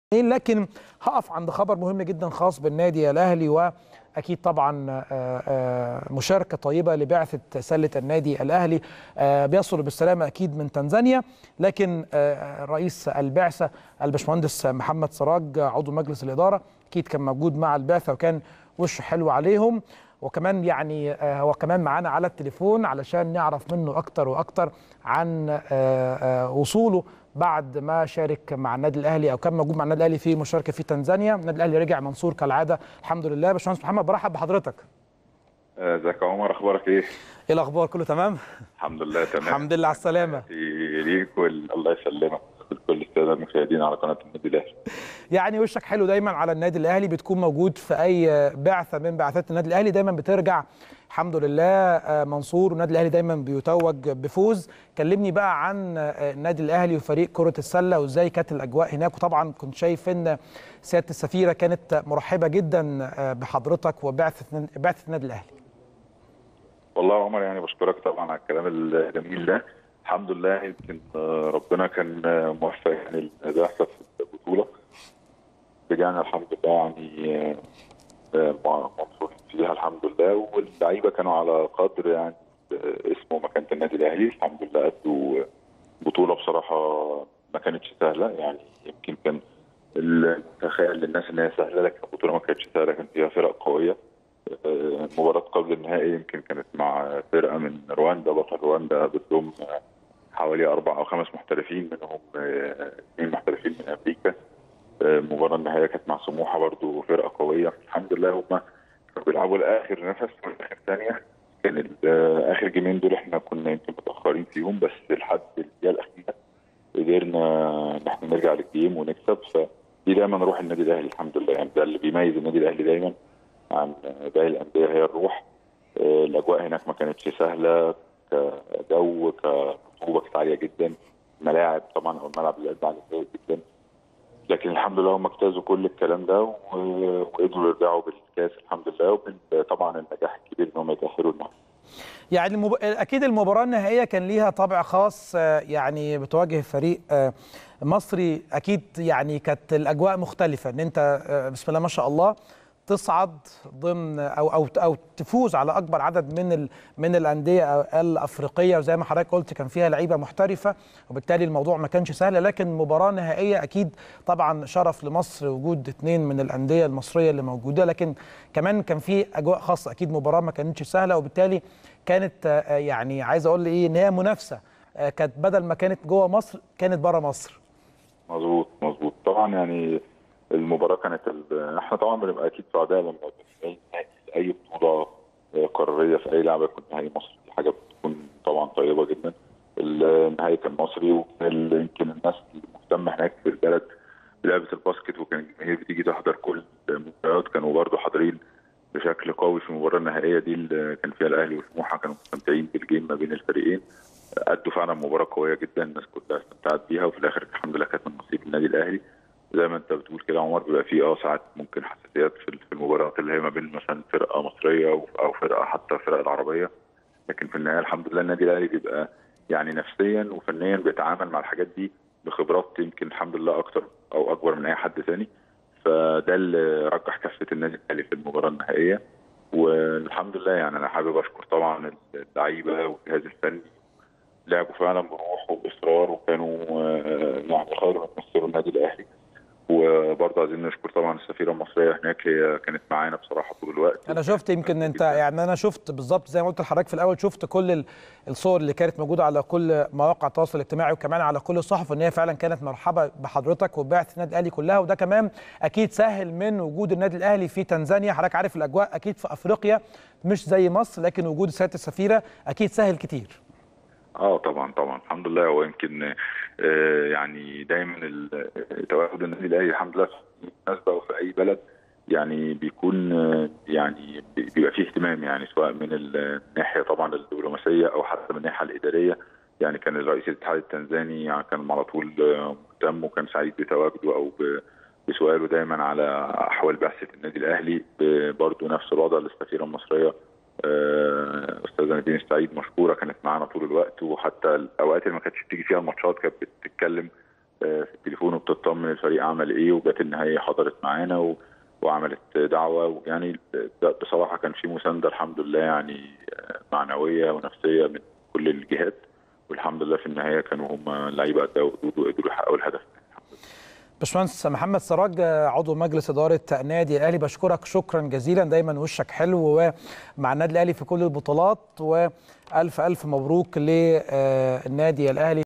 لكن هقف عند خبر مهم جدا خاص بالنادي الاهلي واكيد طبعا مشاركه طيبه لبعثه سله النادي الاهلي بيصل بالسلامه اكيد من تنزانيا لكن رئيس البعثه الباشمهندس محمد سراج عضو مجلس الاداره اكيد كان موجود مع البعثه وكان وشه حلو عليهم وكمان يعني هو كمان معانا على التليفون علشان نعرف منه اكتر واكتر عن وصوله بعد ما شارك مع النادي الاهلي او كان موجود مع النادي الاهلي في مشاركه في تنزانيا النادي الاهلي رجع منصور كالعاده الحمد لله باشمهندس محمد برحب بحضرتك ازيك يا عمر اخبارك ايه ايه الاخبار كله تمام الحمد لله تمام الحمد لله على السلامه ليك الله يسلمك كل الساده المشاهدين على قناه النادي الاهلي يعني وشك حلو دايما على النادي الاهلي بتكون موجود في اي بعثه من بعثات النادي الاهلي دايما بترجع الحمد لله منصور والنادي الاهلي دايما بيتوج بفوز كلمني بقى عن النادي الاهلي وفريق كره السله وازاي كانت الاجواء هناك وطبعا كنت شايف ان سياده السفيره كانت مرحبه جدا بحضرتك وبعثه بعثه النادي الاهلي والله يا عمر يعني بشكرك طبعا على الكلام الجميل ده الحمد لله يمكن ربنا كان موفق يعني البعثه في البطوله رجعنا الحمد لله يعني منصورين فيها الحمد لله واللعيبه كانوا على قدر يعني اسمه مكانه النادي الاهلي الحمد لله ادوا بطوله بصراحه ما كانتش سهله يعني يمكن كان تخيل للناس ان هي سهله لكن البطوله ما كانتش سهله كان فيها فرق قويه مباراه قبل النهائي يمكن كانت مع فرقه من رواندا بطل رواندا بتضم حوالي اربع او خمس محترفين منهم اثنين محترفين من امريكا المباراه النهائيه كانت مع سموحه برضو فرقه قويه الحمد لله هم كانوا بيلعبوا لاخر نفس واخر ثانيه كان اخر جيمين دول احنا كنا يمكن متاخرين فيهم بس لحد الدقيقه الاخيره قدرنا ان احنا نرجع للجيم ونكسب فدي دايما روح النادي الاهلي الحمد لله يعني ده اللي بيميز النادي الاهلي دايما عن باقي الانديه هي الروح الاجواء هناك ما كانتش سهله كجو كرطوبه كانت عاليه جدا ملاعب طبعا او الملعب اللي قد عليه جدا لكن الحمد لله هم اجتازوا كل الكلام ده وقدروا يرجعوا بالكاس الحمد لله وطبعا النجاح الكبير ان هم يتاهلوا النهائي يعني المب... اكيد المباراه النهائيه كان ليها طابع خاص يعني بتواجه فريق مصري اكيد يعني كانت الاجواء مختلفه ان انت بسم الله ما شاء الله تصعد ضمن او او او تفوز على اكبر عدد من ال من الانديه الافريقيه وزي ما حضرتك قلت كان فيها لعيبه محترفه وبالتالي الموضوع ما كانش سهل لكن مباراه نهائيه اكيد طبعا شرف لمصر وجود اثنين من الانديه المصريه اللي موجوده لكن كمان كان في اجواء خاصه اكيد مباراه ما كانتش سهله وبالتالي كانت يعني عايز اقول ايه ان هي منافسه كانت بدل ما كانت جوه مصر كانت بره مصر مظبوط مظبوط طبعا يعني المباراه كانت ال... احنا طبعا بنبقى اكيد سعداء لما في اي بطوله قاريه في اي لعبه يكون نهائي مصري دي حاجه بتكون طبعا طيبه جدا النهائي كان مصري وكان يمكن الناس المهتمه هناك في البلد بلعبه الباسكت وكان الجماهير بتيجي تحضر كل المباريات كانوا برضه حاضرين بشكل قوي في المباراه النهائيه دي اللي كان فيها الاهلي وسموحه كانوا مستمتعين بالجيم ما بين الفريقين ادوا فعلا مباراه قويه جدا الناس كلها استمتعت بيها وفي الاخر الحمد لله كانت من نصيب النادي الاهلي زي ما انت بتقول كده عمر بيبقى فيه اه ساعات ممكن حساسيات في المباريات اللي هي ما بين مثلا فرقه مصريه او فرقه حتى الفرق العربيه لكن في النهايه الحمد لله النادي الاهلي بيبقى يعني نفسيا وفنيا بيتعامل مع الحاجات دي بخبرات يمكن الحمد لله اكتر او اكبر من اي حد ثاني فده اللي رجح كفه النادي الاهلي في المباراه النهائيه والحمد لله يعني انا حابب اشكر طبعا اللعيبه والجهاز الفني لعبوا فعلا بروح وباصرار وكانوا يعني خير يمثلوا النادي الاهلي وبرضه عايزين نشكر طبعا السفيره المصريه هناك هي كانت معانا بصراحه طول الوقت انا شفت يمكن انت يعني انا شفت بالظبط زي ما قلت لحضرتك في الاول شفت كل الصور اللي كانت موجوده على كل مواقع التواصل الاجتماعي وكمان على كل الصحف ان هي فعلا كانت مرحبا بحضرتك وبعثه النادي الاهلي كلها وده كمان اكيد سهل من وجود النادي الاهلي في تنزانيا حضرتك عارف الاجواء اكيد في افريقيا مش زي مصر لكن وجود سياده السفيره اكيد سهل كتير اه طبعا طبعا الحمد لله هو يمكن آه يعني دايما تواجد النادي الاهلي الحمد لله في مناسبه وفي اي بلد يعني بيكون آه يعني بيبقى فيه اهتمام يعني سواء من الناحيه طبعا الدبلوماسيه او حتى من الناحيه الاداريه يعني كان الرئيس الاتحاد التنزاني يعني كان على طول مهتم وكان سعيد بتواجده او بسؤاله دايما على احوال بعثه النادي الاهلي برضه نفس الوضع للسفيره المصريه استاذه نادين السعيد مشكوره كانت معانا طول الوقت وحتى الاوقات اللي ما كانتش بتيجي فيها الماتشات كانت بتتكلم في التليفون وبتطمن الفريق عمل ايه وجت النهائيه حضرت معانا و... وعملت دعوه ويعني بصراحه كان في مسانده الحمد لله يعني معنويه ونفسيه من كل الجهات والحمد لله في النهايه كانوا هم اللعيبه ادوا وقدروا يحققوا الهدف باشمهندس محمد سراج عضو مجلس اداره النادي الاهلي بشكرك شكرا جزيلا دايما وشك حلو ومع النادي الاهلي في كل البطولات والف الف مبروك للنادي الاهلي